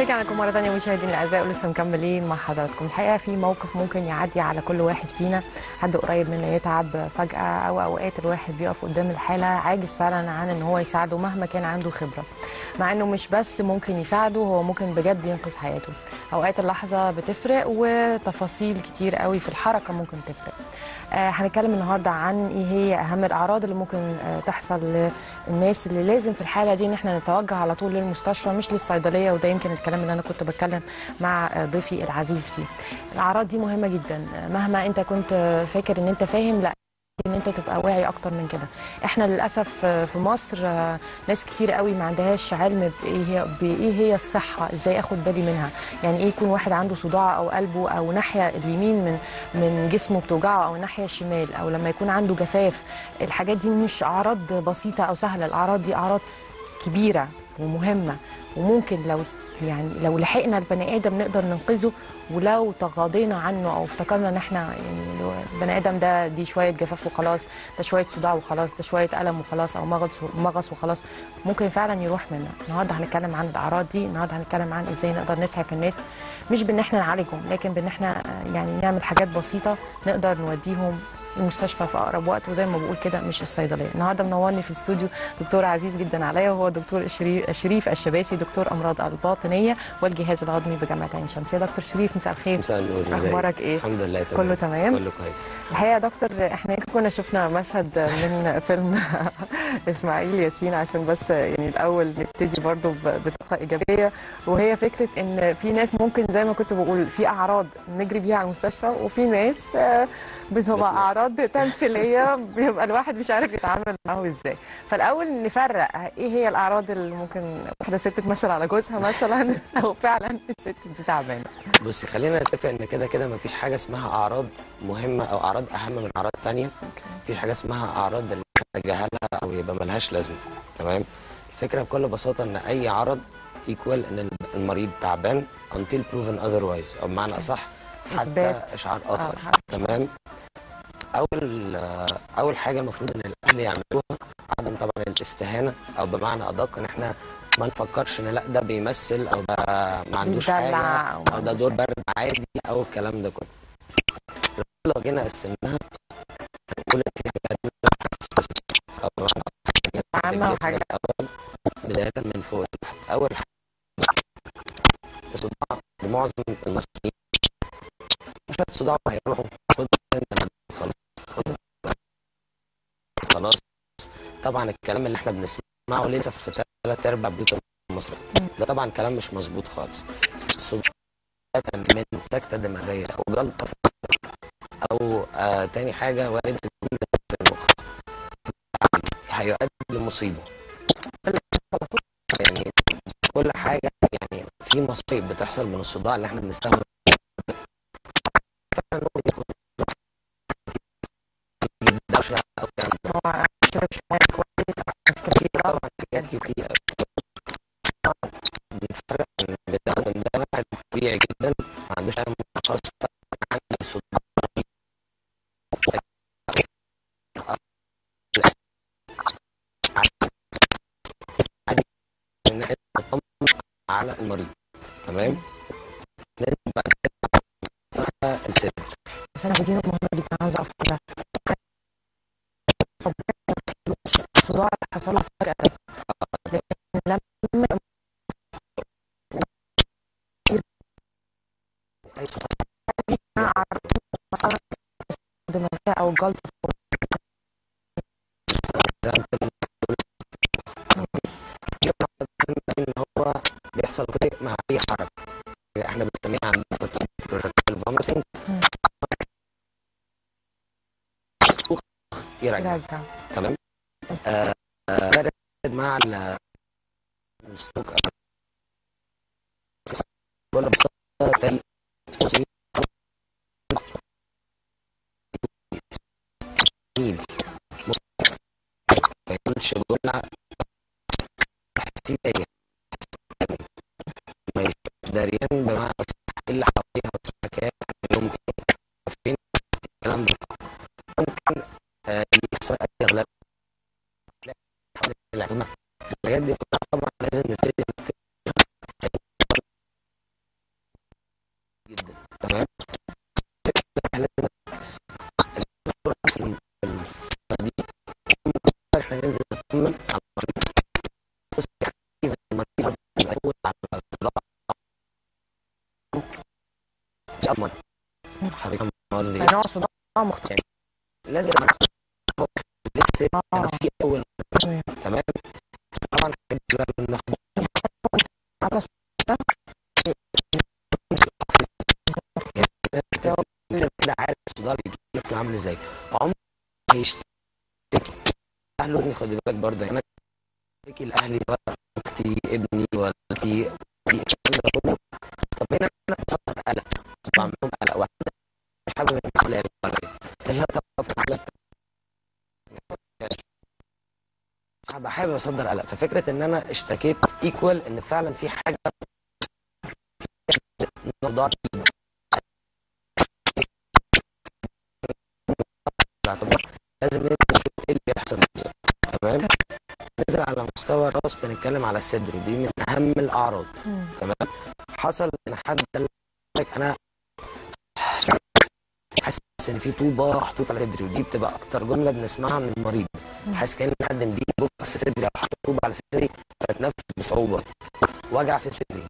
رجعنا لكم مرة تانية مشاهدينا الأعزاء ولسه مكملين مع حضراتكم الحقيقة في موقف ممكن يعدي على كل واحد فينا حد قريب منا يتعب فجأة أو أوقات الواحد بيقف قدام الحالة عاجز فعلا عن إن هو يساعده مهما كان عنده خبرة مع إنه مش بس ممكن يساعده هو ممكن بجد ينقذ حياته أوقات اللحظة بتفرق وتفاصيل كتير قوي في الحركة ممكن تفرق آه، هنتكلم النهارده عن ايه هي اهم الاعراض اللي ممكن آه، تحصل للناس اللي لازم في الحاله دي ان احنا نتوجه على طول للمستشفى مش للصيدليه وده يمكن الكلام اللي انا كنت بتكلم مع آه، ضيفي العزيز فيه. الاعراض دي مهمه جدا آه، مهما انت كنت آه، فاكر ان انت فاهم لا ان انت تبقى واعي اكتر من كده احنا للاسف آه، في مصر آه، ناس كتير قوي ما عندهاش علم بايه هي بايه هي الصحه ازاي اخد بالي منها يعني ايه يكون واحد عنده صداع او قلبه او ناحيه اليمين من من جسمه بتوجعه او الناحيه الشمال او لما يكون عنده جفاف الحاجات دي مش اعراض بسيطه او سهله الاعراض دي اعراض كبيره ومهمه وممكن لو يعني لو لحقنا البني ادم نقدر ننقذه ولو تغاضينا عنه او افتكرنا ان احنا يعني لو البني ادم ده دي شويه جفاف وخلاص ده شويه صداع وخلاص ده شويه الم وخلاص او مغص مغص وخلاص ممكن فعلا يروح منا النهارده هنتكلم عن الاعراض دي النهارده هنتكلم عن ازاي نقدر نسعف الناس مش بان احنا نعالجهم لكن بان احنا آه، يعني نعمل حاجات بسيطه نقدر نوديهم المستشفى في اقرب وقت وزي ما بقول كده مش الصيدليه النهارده منورني في الاستوديو دكتور عزيز جدا عليا وهو دكتور شريف, شريف الشباسي دكتور امراض الباطنيه والجهاز الهضمي بجامعه عين شمس يا دكتور شريف مساء الخير مساء النور ازيك؟ اخبارك ايه الحمد لله تمام كله تمام كله كويس الحقيقه يا دكتور احنا كنا شفنا مشهد من فيلم اسماعيل ياسين عشان بس يعني الاول نبتدي برضو ب- بطاقه ايجابيه وهي فكره ان في ناس ممكن زي ما كنت بقول في اعراض نجري بيها على المستشفى وفي ناس آه، بتبقى بتمثل. اعراض تمثيليه بيبقى الواحد مش عارف يتعامل معاه ازاي فالاول نفرق ايه هي الاعراض اللي ممكن واحده ست تمثل على جوزها مثلا او فعلا الست دي تعبانه بصي خلينا نتفق ان كده كده مفيش حاجه اسمها اعراض مهمه او اعراض اهم من اعراض تانية مفيش حاجه اسمها اعراض اللي نتجاهلها او يبقى ملهاش لازمه تمام الفكره بكل بساطه ان اي عرض ايكوال ان المريض تعبان until proven otherwise او بمعنى اصح حتى إثبات. اشعار آه، اخر حتى. تمام اول آه، اول حاجه المفروض ان الاهل يعملوها عدم طبعا الاستهانه او بمعنى ادق ان احنا ما نفكرش ان لا ده بيمثل او ده ما عندوش بيدلع حاجه أو ما او ده عندوش دور حاجة. برد عادي او الكلام ده كله لو جينا قسمناها هنقول ان في حاجات او بمعنى حاجات عامة الجسم وحاجات- الأول بدايه من فوق لتحت اول حاجه الصداع لمعظم المصريين مش صداع هيروحوا خد انت خلاص خد خلاص طبعا الكلام اللي احنا بنسمعه لسه في ثلاث ارباع بيوت المصرية ده طبعا كلام مش مظبوط خالص الصداع من سكتة دماغية أو جلطة في المخ أو آه تاني حاجة وارد تكون في المخ هيؤدي لمصيبة يعني كل حاجة يعني في مصايب بتحصل من الصداع اللي احنا بنستخدم فعلا ممكن يكون الدوشة أو الكلام ده. هو شرب شويه كويس في طبعا حاجات كتير بنفرق ان ده من ده واحد طبيعي جدا ما عندوش اي خاص عندي صداع عادي ان احنا نطمن على المريض تمام ننزل بعد كده على الصدر بس انا بدي نقطه مهمه جدا عاوزه اقف كده الصداع اللي حصل له فجاه لكن لما أي اعرف مسار دماغيه او جلطه ان هو بيحصل كده مع اي حركه احنا بنسميها عندنا في بروجكتيل فوميتنج يرجع يرجع تمام آه، آه، وارد مع ال- السلوك أو- ولا ببساطه تاني جميل ما يكونش جمله تحسيسيه ما يبقاش دريان بمعنى أصح ايه اللي حواليها والسكان يوم ايه فين الكلام ده ممكن آه، يحصل اي اغلب حوالين العظمة. الحاجات دي كلها طبعا لازم نبتدي أمر حضرتك فاهم قصدي إيه؟ فنوع صداع مختلف لازم هو لسه انا في اول تمام. تمام طبعا هنبدأ ناخد على كده عارف الصداع بيجي لك عامل ازاي عمر هيشتكي اهله خد بالك برضه يعني انا اشتكي لاهلي ولا اختي ابني والدتي الكلام ده كله طب هنا انا بصدر قلق بعمل لهم قلق واحده مش حابب ان الاقي ولا هي طب في الحالة هبقى حابب اصدر قلق ففكره ان انا اشتكيت ايكوال ان فعلا في حاجه موضوع باعتبار لازم نبدا نشوف ايه اللي بيحصل بالظبط تمام ننزل على مستوى الراس بنتكلم على الصدر ودي من اهم الاعراض مم. تمام حصل ان حد قال لك انا حاسس ان في طوبه محطوطه على صدري ودي بتبقى اكتر جمله بنسمعها من المريض حاسس كان حد مديني بوكس صدري او حاطط طوبه على صدري بتنفس بصعوبه وجع في صدري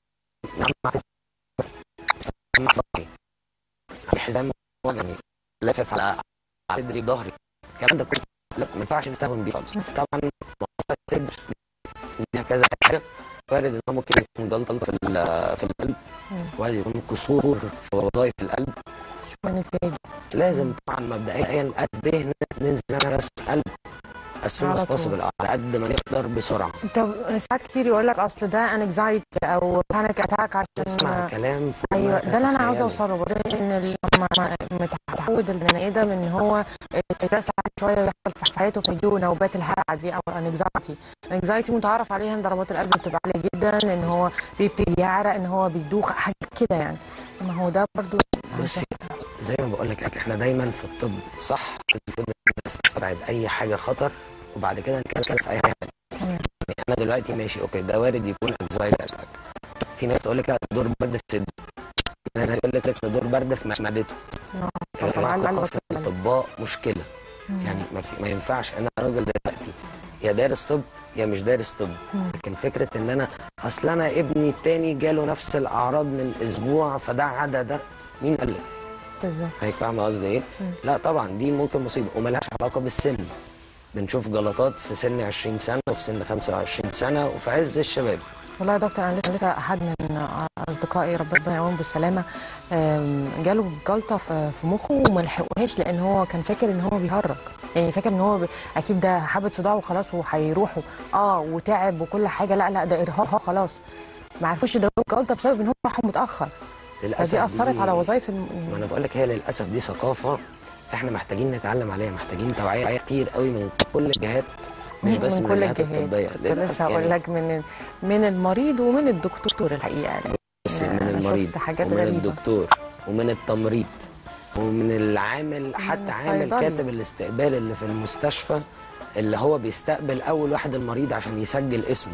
حزام وجعني لافف على على صدري ظهري الكلام ده كله لا ما ينفعش نستهون بيه خالص طبعا موضوع الصدر ليها كذا حاجه وارد ان هو ممكن يكون جلطه في ال- في القلب مم. وارد يكون كسور في وظائف القلب شو نتائج لازم طبعا مبدئيا قد ايه ننزل انا بس قلب as soon على as طول. possible على قد ما نقدر بسرعه طب ساعات كتير يقول لك اصل ده انكزايتي او بانيك اتاك عشان تسمع كلام فوق ايوه ما ده اللي انا عاوزه تتخيله. اوصله برضه ان لما متعود البني ادم ان هو ستريس عالي شويه يحصل في حياته فيجيله نوبات الهلع دي او الانكزايتي الانكزايتي متعارف عليها ان ضربات القلب بتبقى عاليه جدا ان هو بيبتدي يعرق ان هو بيدوخ حاجات كده يعني ما هو ده برضه بصي زي ما بقول لك احنا دايما في الطب صح المفروض إن الناس تستبعد اي حاجه خطر وبعد كده نتكلم في اي حاجه تمام. يعني انا دلوقتي ماشي اوكي ده وارد يكون انكزايتي اتاك في ناس تقول لك لا دور برد في صدره في ناس تقول لك لا دور برد في معدته طبعا طبعا على في الاطباء مشكله يعني ما, في ما ينفعش انا راجل دلوقتي يا دارس طب يا مش دارس طب لكن فكره ان انا اصل انا ابني التاني جاله نفس الاعراض من اسبوع فده عدا ده مين قال لك؟ بالظبط هيك فاهمه قصدي ايه؟ لا طبعا دي ممكن مصيبه وملهاش علاقه بالسن بنشوف جلطات في سن 20 سنه وفي سن 25 سنه وفي عز الشباب والله يا دكتور انا لسه لسه احد من اصدقائي ربنا يقوم بالسلامه آم، جاله جلطه في في مخه وما لحقوهاش لان هو كان فاكر ان هو بيهرج يعني فاكر ان هو ب... اكيد ده حبه صداع وخلاص وهيروحوا اه وتعب وكل حاجه لا لا ده ارهاق خلاص ما عرفوش ده جلطه بسبب ان هم راحوا متاخر للاسف فدي اثرت دي- على وظائف الم... ما انا بقول لك هي للاسف دي ثقافه احنا محتاجين نتعلم عليها محتاجين توعيه كتير قوي من كل الجهات مش بس من, كل الجهات الجهات الطبيه كنت للأسف لسه هقول يعني لك من من المريض ومن الدكتور الحقيقه يعني بس أنا من شفت المريض حاجات ومن غريبة. الدكتور ومن التمريض ومن العامل حتى عامل الصيدلي. كاتب الاستقبال اللي في المستشفى اللي هو بيستقبل اول واحد المريض عشان يسجل اسمه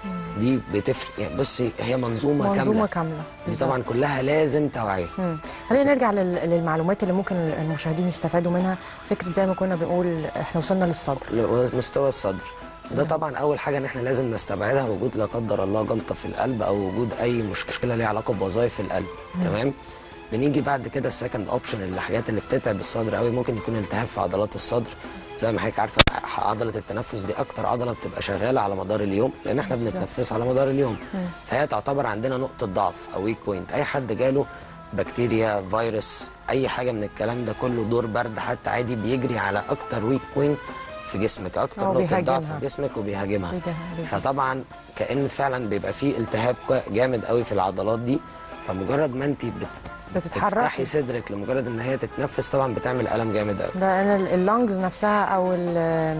دي بتفرق يعني بصي هي منظومه, منظومه كامله كامله دي بالظبط. طبعا كلها لازم توعيه مم. خلينا نرجع لل- للمعلومات اللي ممكن المشاهدين يستفادوا منها فكره زي ما كنا بنقول احنا وصلنا للصدر مستوى الصدر ده طبعا اول حاجه ان احنا لازم نستبعدها وجود لا قدر الله جلطه في القلب او وجود اي مشكله ليها علاقه بوظائف القلب تمام بنيجي بعد كده السكند اوبشن الحاجات اللي بتتعب الصدر قوي ممكن يكون التهاب في عضلات الصدر زي ما حضرتك عارفه عضله التنفس دي اكتر عضله بتبقى شغاله على مدار اليوم لان احنا بالظبط. بنتنفس على مدار اليوم فهي تعتبر عندنا نقطه ضعف او ويك بوينت اي حد جاله بكتيريا فيروس اي حاجه من الكلام ده كله دور برد حتى عادي بيجري على اكتر ويك بوينت في جسمك اكتر أو نقطه ضعف بيهاجمها. في جسمك وبيهاجمها بيجه- بيجه. فطبعا كان فعلا بيبقى فيه التهاب كوي- جامد قوي في العضلات دي فمجرد ما انت بتتحركي. بتفتحي صدرك لمجرد ان هي تتنفس طبعا بتعمل الم جامد قوي ده انا اللانجز نفسها او ال-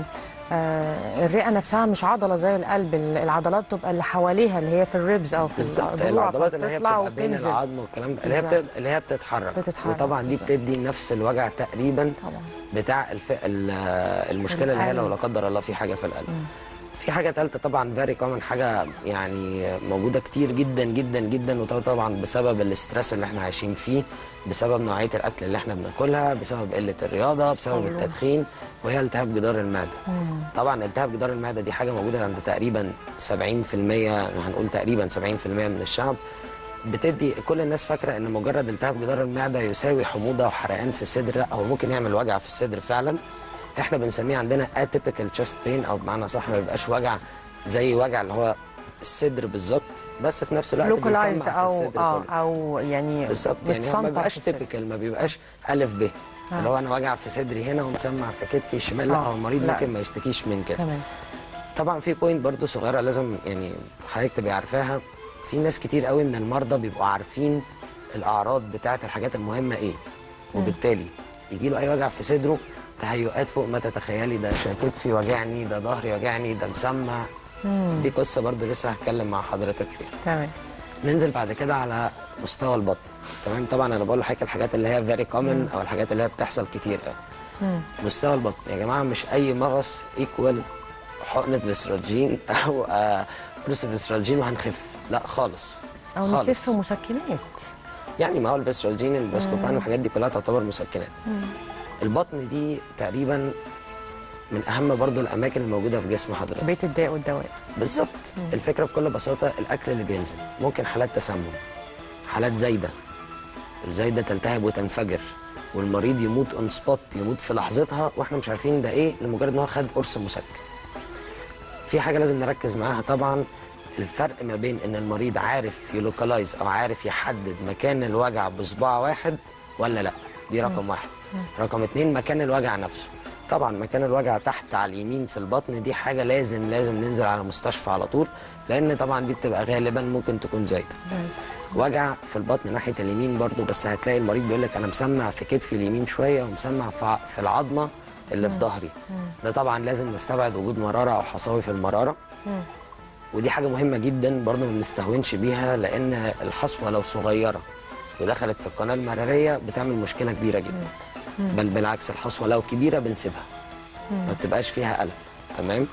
آه، الرئه نفسها مش عضله زي القلب ال- العضلات بتبقى اللي حواليها اللي هي في الريبز او في بالظبط الضلوع العضلات اللي هي فبتطلع بتبقى بين وبتنزل. العظم والكلام ده اللي هي بالظبط. بت... اللي هي بتتحرك بتتحرك، وطبعا دي بالظبط. بتدي نفس الوجع تقريبا طبعا بتاع الف... ال- المشكله اللي هي لو القلب. لا قدر الله في حاجه في القلب في حاجه ثالثه طبعا فيري كومن حاجه يعني موجوده كتير جدا جدا جدا وده طبعا بسبب الاسترس اللي احنا عايشين فيه بسبب نوعيه الاكل اللي احنا بناكلها بسبب قله الرياضه بسبب كله. التدخين وهي التهاب جدار المعده طبعا التهاب جدار المعده دي حاجه موجوده عند تقريبا 70% هنقول تقريبا 70% من الشعب بتدي كل الناس فاكره ان مجرد التهاب جدار المعده يساوي حموضه وحرقان في الصدر لا هو ممكن يعمل وجع في الصدر فعلا احنا بنسميه عندنا اتيبيكال تشست بين او بمعنى صح ما بيبقاش وجع زي وجع اللي هو الصدر بالظبط بس في نفس الوقت لوكلايزد بيسمع في او الصدر اه كله. او يعني بالظبط يعني هو ما متسنطر بيبقاش في الصدر. تيبيكال ما بيبقاش الف ب آه. اللي هو انا وجع في صدري هنا ومسمع في كتفي الشمال لا آه. هو المريض لا. ممكن ما يشتكيش من كده تمام طبعا في بوينت برضو صغيره لازم يعني حضرتك تبقي عارفاها في ناس كتير قوي من المرضى بيبقوا عارفين الاعراض بتاعه الحاجات المهمه ايه وبالتالي يجي له اي وجع في صدره تهيؤات فوق ما تتخيلي ده كتفي وجعني ده ظهري وجعني ده مسمع دي قصه برضو لسه هتكلم مع حضرتك فيها تمام ننزل بعد كده على مستوى البطن تمام طبعا انا بقول لحضرتك الحاجات اللي هي فيري كومن او الحاجات اللي هي بتحصل كتير قوي مم. مستوى البطن يا جماعه مش اي مغص ايكوال حقنه فيسرالجين او آه، قرص فيسرالجين وهنخف لا خالص او خالص. نسيف مسكنات يعني ما هو الفيسرالجين الباسكوبان الحاجات دي كلها تعتبر مسكنات البطن دي تقريبا من اهم برضو الاماكن الموجوده في جسم حضرتك بيت الداء والدواء بالظبط الفكره بكل بساطه الاكل اللي بينزل ممكن حالات تسمم حالات زايده الزايده تلتهب وتنفجر والمريض يموت اون سبوت يموت في لحظتها واحنا مش عارفين ده ايه لمجرد ان هو خد قرص مسكن في حاجه لازم نركز معاها طبعا الفرق ما بين ان المريض عارف يلوكلايز او عارف يحدد مكان الوجع بصباع واحد ولا لا دي رقم واحد رقم اتنين مكان الوجع نفسه طبعا مكان الوجع تحت على اليمين في البطن دي حاجه لازم لازم ننزل على مستشفى على طول لان طبعا دي بتبقى غالبا ممكن تكون زايده وجع في البطن ناحيه اليمين برضو بس هتلاقي المريض بيقول لك انا مسمع في كتفي اليمين شويه ومسمع في ع- في العظمه اللي في ظهري ده طبعا لازم نستبعد وجود مراره او حصاوي في المراره ودي حاجه مهمه جدا برضو ما بنستهونش بيها لان الحصوه لو صغيره ودخلت في القناه المراريه بتعمل مشكله كبيره جدا بل بالعكس الحصوه لو كبيره بنسيبها ما بتبقاش فيها الم تمام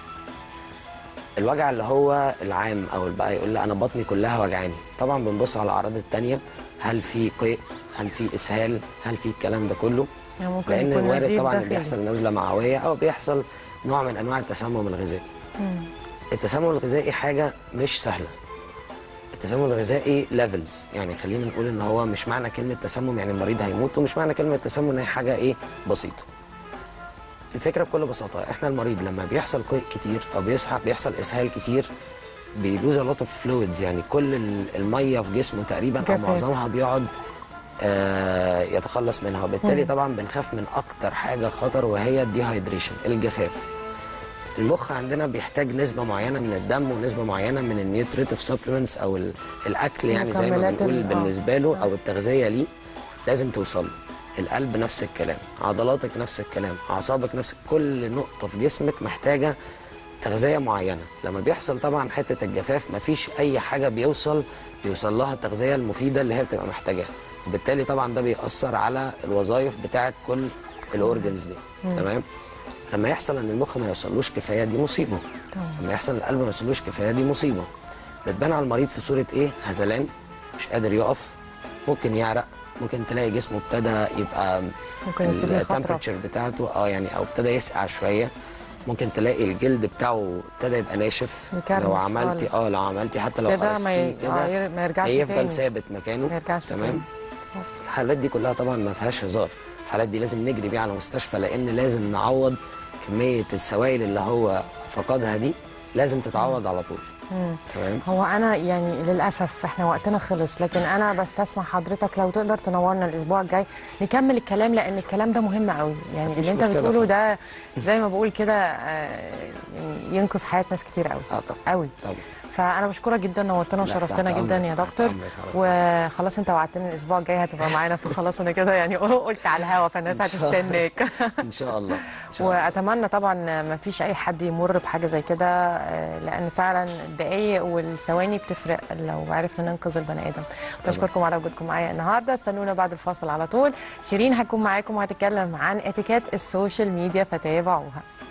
الوجع اللي هو العام او اللي بقى يقول لي انا بطني كلها وجعاني طبعا بنبص على الاعراض التانية هل في قيء هل في اسهال هل في الكلام ده كله يعني ممكن لان يكون وارد نزيف طبعا إن داخلي. بيحصل نزله معويه او بيحصل نوع من انواع التسمم الغذائي التسمم الغذائي حاجه مش سهله التسمم الغذائي ليفلز يعني خلينا نقول ان هو مش معنى كلمه تسمم يعني المريض هيموت ومش معنى كلمه تسمم ان هي حاجه ايه بسيطه الفكره بكل بساطه احنا المريض لما بيحصل قيء كتير او بيصحى بيحصل اسهال كتير بيلوز a lot of fluids يعني كل ال- الميه في جسمه تقريبا او جفاف. معظمها بيقعد آه يتخلص منها وبالتالي طبعا بنخاف من اكتر حاجه خطر وهي الديهايدريشن الجفاف المخ عندنا بيحتاج نسبة معينة من الدم ونسبة معينة من النيوتريتيف سبلمنتس أو ال- الأكل يعني زي ما المكملات بنقول ال- آه. بالنسبة له أو التغذية ليه لازم توصل له. القلب نفس الكلام عضلاتك نفس الكلام أعصابك نفس كل نقطة في جسمك محتاجة تغذية معينة لما بيحصل طبعا حتة الجفاف مفيش أي حاجة بيوصل بيوصل لها التغذية المفيدة اللي هي بتبقى محتاجاها وبالتالي طبعا ده بيأثر على الوظائف بتاعة كل الأورجنز دي تمام لما يحصل ان المخ ما يوصلوش كفايه دي مصيبه طبعا. لما يحصل القلب ما يوصلوش كفايه دي مصيبه بتبان على المريض في صوره ايه هزلان مش قادر يقف ممكن يعرق ممكن تلاقي جسمه ابتدى يبقى ممكن يبتدي يخطرف. التمبرتشر بتاعته اه يعني او ابتدى يسقع شويه ممكن تلاقي الجلد بتاعه ابتدى يبقى ناشف يكرمش لو عملتي خالص. اه لو عملتي حتى لو كده ما قرصتيه ي- كده آه، ير- ما يرجعش هيفضل تاني. ثابت مكانه ما يرجعش تمام تاني. صح. الحالات دي كلها طبعا ما فيهاش هزار الحالات دي لازم نجري بيها على مستشفى لان لازم نعوض كميه السوائل اللي هو فقدها دي لازم تتعوض على طول تمام هو انا يعني للاسف احنا وقتنا خلص لكن انا بستسمع حضرتك لو تقدر تنورنا الاسبوع الجاي نكمل الكلام لان الكلام ده مهم قوي يعني مفيش اللي انت مشكلة بتقوله ده زي ما بقول كده آه، يعني ينقذ حياه ناس كتير قوي اه طبعا قوي طبعا فانا بشكرك جدا نورتنا لا، وشرفتنا تحت جدا أمرك، يا تحت دكتور أمرك على طول. وخلاص انت وعدتني الاسبوع الجاي هتبقى معانا فخلاص انا كده يعني قلت على الهوا فالناس إن شاء الله. هتستناك ان شاء الله إن شاء الله. واتمنى طبعا ما فيش اي حد يمر بحاجه زي كده آه، لان فعلا الدقايق والثواني بتفرق لو عرفنا ننقذ البني ادم بشكركم على وجودكم معايا النهارده استنونا بعد الفاصل على طول شيرين هتكون معاكم وهتتكلم عن اتيكيت السوشيال ميديا فتابعوها